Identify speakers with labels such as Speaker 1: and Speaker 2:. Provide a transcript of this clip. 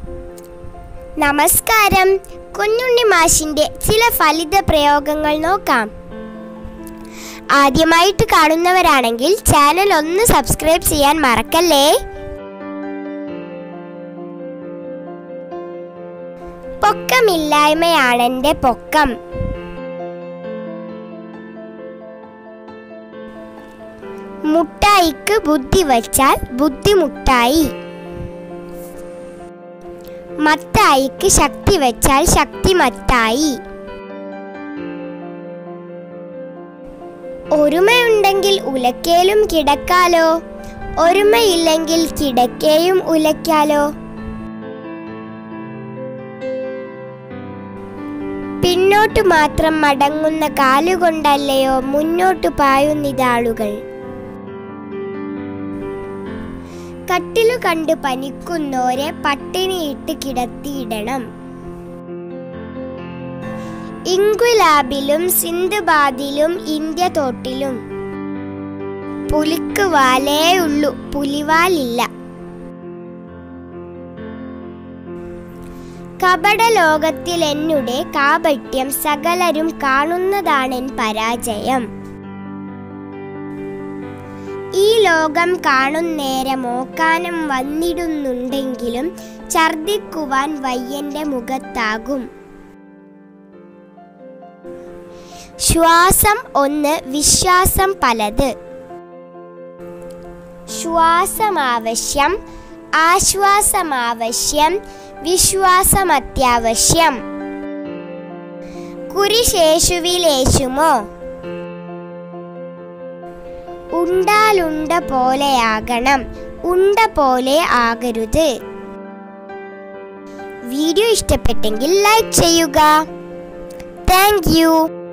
Speaker 1: നമസ്കാരം കുഞ്ഞുണ്ണി മാഷിന്റെ ചില ഫലിത പ്രയോഗങ്ങൾ നോക്കാം ആദ്യമായിട്ട് കാണുന്നവരാണെങ്കിൽ ചാനൽ ഒന്ന് സബ്സ്ക്രൈബ് ചെയ്യാൻ മറക്കല്ലേ പൊക്കമില്ലായ്മയാണെന്റെ പൊക്കം മുട്ടായിക്ക് ബുദ്ധി വച്ചാൽ ബുദ്ധിമുട്ടായി മത്തായിക്ക് ശക്തി വെച്ചാൽ ശക്തി മത്തായി ഒരുമയുണ്ടെങ്കിൽ ഉലക്കേലും കിടക്കാലോ ഒരുമയില്ലെങ്കിൽ കിടക്കേയും ഉലയ്ക്കാലോ പിന്നോട്ട് മാത്രം മടങ്ങുന്ന കാലുകൊണ്ടല്ലയോ മുന്നോട്ട് പായുന്നിതാളുകൾ കട്ടിലു കണ്ട് പനിക്കുന്നോരെ പട്ടിണിയിട്ട് കിടത്തിയിടണം ഇങ്കുലാബിലും സിന്ധുബാദിലും ഇന്ത്യ തോട്ടിലും പുലിക്ക് വാലേ ഉള്ളൂ പുലിവാലില്ല കപട ലോകത്തിൽ എന്നുടെ കാപട്യം സകലരും കാണുന്നതാണെൻ പരാജയം ഈ ലോകം കാണുന്നേരം ഓക്കാനം വന്നിടുന്നുണ്ടെങ്കിലും ഛർദിക്കുവാൻ വയ്യന്റെ മുഖത്താകും ശ്വാസം ഒന്ന് വിശ്വാസം പലത് ശ്വാസമാവശ്യം ആശ്വാസമാവശ്യം വിശ്വാസം അത്യാവശ്യം കുരിശേഷുവിലേശുമോ ഉണ്ടാലുണ്ട പോലെയാകണം ഉണ്ട പോലെ ആകരുത് വീഡിയോ ഇഷ്ടപ്പെട്ടെങ്കിൽ ലൈക്ക് ചെയ്യുക താങ്ക് യു